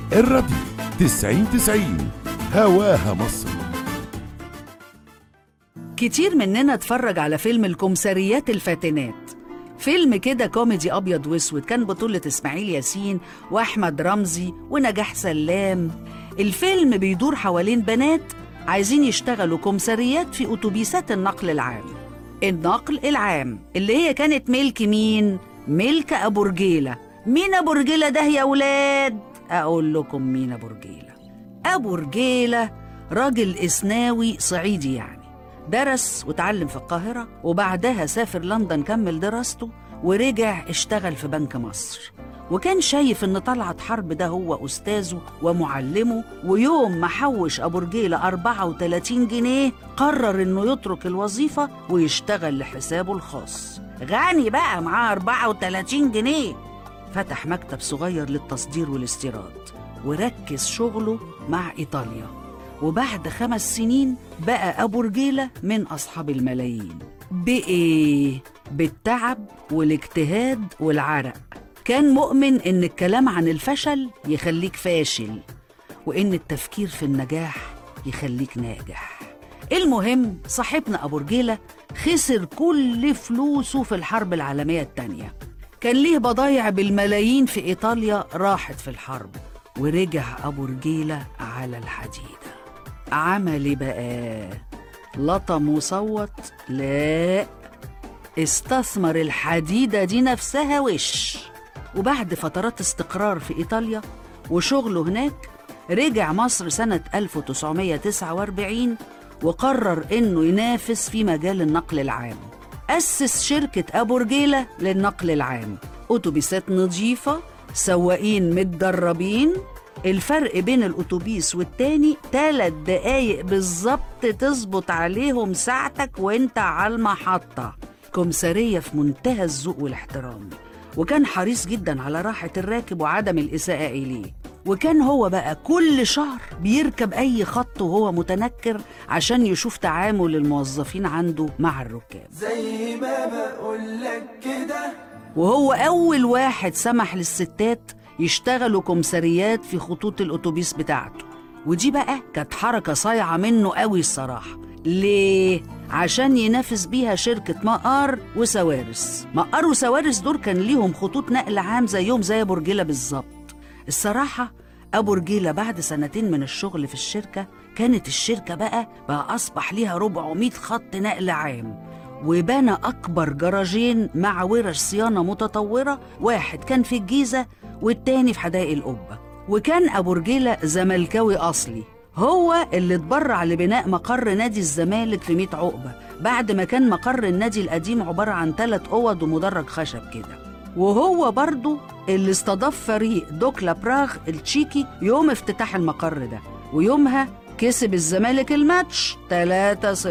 الراديو تسعين تسعين هواها مصر كتير مننا اتفرج على فيلم الكمثريات الفاتنات فيلم كده كوميدي ابيض واسود كان بطولة اسماعيل ياسين واحمد رمزي ونجاح سلام الفيلم بيدور حوالين بنات عايزين يشتغلوا كمثريات في اتوبيسات النقل العام النقل العام اللي هي كانت ملك مين ملك ابو رجيله مين ابو رجيله ده يا ولاد اقول لكم مين ابو رجيله ابو رجيله راجل اسناوي صعيدي يعني درس وتعلم في القاهرة وبعدها سافر لندن كمل دراسته ورجع اشتغل في بنك مصر وكان شايف ان طلعت حرب ده هو أستاذه ومعلمه ويوم ما حوش أبو رجيلة 34 جنيه قرر انه يترك الوظيفة ويشتغل لحسابه الخاص غني بقى معاه 34 جنيه فتح مكتب صغير للتصدير والاستيراد وركز شغله مع إيطاليا وبعد خمس سنين بقى أبو رجيلة من أصحاب الملايين بإيه؟ بالتعب والاجتهاد والعرق كان مؤمن إن الكلام عن الفشل يخليك فاشل وإن التفكير في النجاح يخليك ناجح المهم صاحبنا أبو رجيلة خسر كل فلوسه في الحرب العالمية التانية كان ليه بضايع بالملايين في إيطاليا راحت في الحرب ورجع أبو رجيلة على الحديدة عمل إيه بقى لطم وصوت لا استثمر الحديدة دي نفسها وش وبعد فترات استقرار في إيطاليا وشغله هناك رجع مصر سنة 1949 وقرر إنه ينافس في مجال النقل العام أسس شركة أبو رجيلة للنقل العام أتوبيسات نظيفة سواقين متدربين الفرق بين الأتوبيس والتاني تلات دقايق بالظبط تظبط عليهم ساعتك وانت على المحطة كمثرية في منتهى الذوق والاحترام وكان حريص جدا على راحة الراكب وعدم الإساءة إليه وكان هو بقى كل شهر بيركب أي خط وهو متنكر عشان يشوف تعامل الموظفين عنده مع الركاب زي ما بقولك كده وهو أول واحد سمح للستات يشتغلوا كمثريات في خطوط الأتوبيس بتاعته ودي بقى كانت حركة صايعة منه قوي الصراحة ليه؟ عشان ينافس بيها شركة مقار وسوارس مقار وسوارس دول كان ليهم خطوط نقل عام زيهم زي أبو رجيلة بالظبط الصراحة أبو رجيلة بعد سنتين من الشغل في الشركة كانت الشركة بقى بقى أصبح ليها 400 خط نقل عام وبنى أكبر جراجين مع ورش صيانة متطورة واحد كان في الجيزة والتاني في حدائق القبة وكان أبو رجيلة زملكاوي أصلي هو اللي اتبرع لبناء مقر نادي الزمالك في 100 عقبة بعد ما كان مقر النادي القديم عبارة عن ثلاث أوض ومدرج خشب كده وهو برضو اللي استضاف فريق دوكلا براغ التشيكي يوم افتتاح المقر ده ويومها كسب الزمالك الماتش 3-0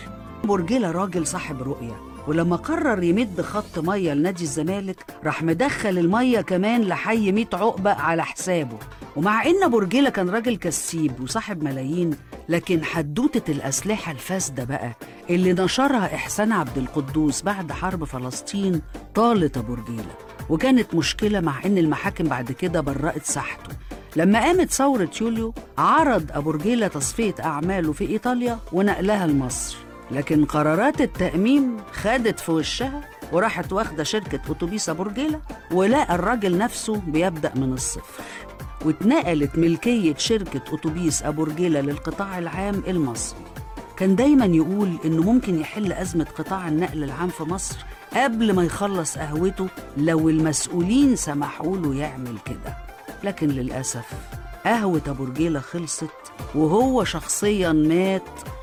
برجيلة راجل صاحب رؤية ولما قرر يمد خط مية لنادي الزمالك راح مدخل المية كمان لحي 100 عقبة على حسابه ومع إن برجيلة كان راجل كسيب وصاحب ملايين لكن حدوتة الأسلحة الفاسدة بقى اللي نشرها إحسان عبد القدوس بعد حرب فلسطين طالت أبو رجيلة وكانت مشكلة مع إن المحاكم بعد كده برأت ساحته لما قامت ثورة يوليو عرض أبو رجيلة تصفية أعماله في إيطاليا ونقلها لمصر لكن قرارات التأميم خدت في وشها وراحت واخدة شركة أتوبيس أبو رجيلة ولقى الراجل نفسه بيبدأ من الصفر واتنقلت ملكية شركة أتوبيس أبو رجيلة للقطاع العام المصري كان دايما يقول إنه ممكن يحل أزمة قطاع النقل العام في مصر قبل ما يخلص قهوته لو المسؤولين سمحوا له يعمل كده لكن للأسف قهوة أبو رجيلة خلصت وهو شخصيا مات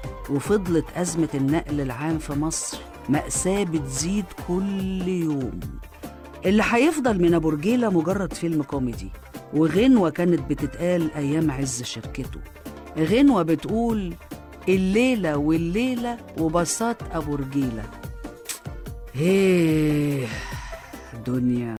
وفضلت أزمة النقل العام في مصر مأساة بتزيد كل يوم اللي هيفضل من أبو رجيلة مجرد فيلم كوميدي وغنوة كانت بتتقال أيام عز شركته غنوة بتقول الليلة والليلة وبساط أبو رجيلة هيه دنيا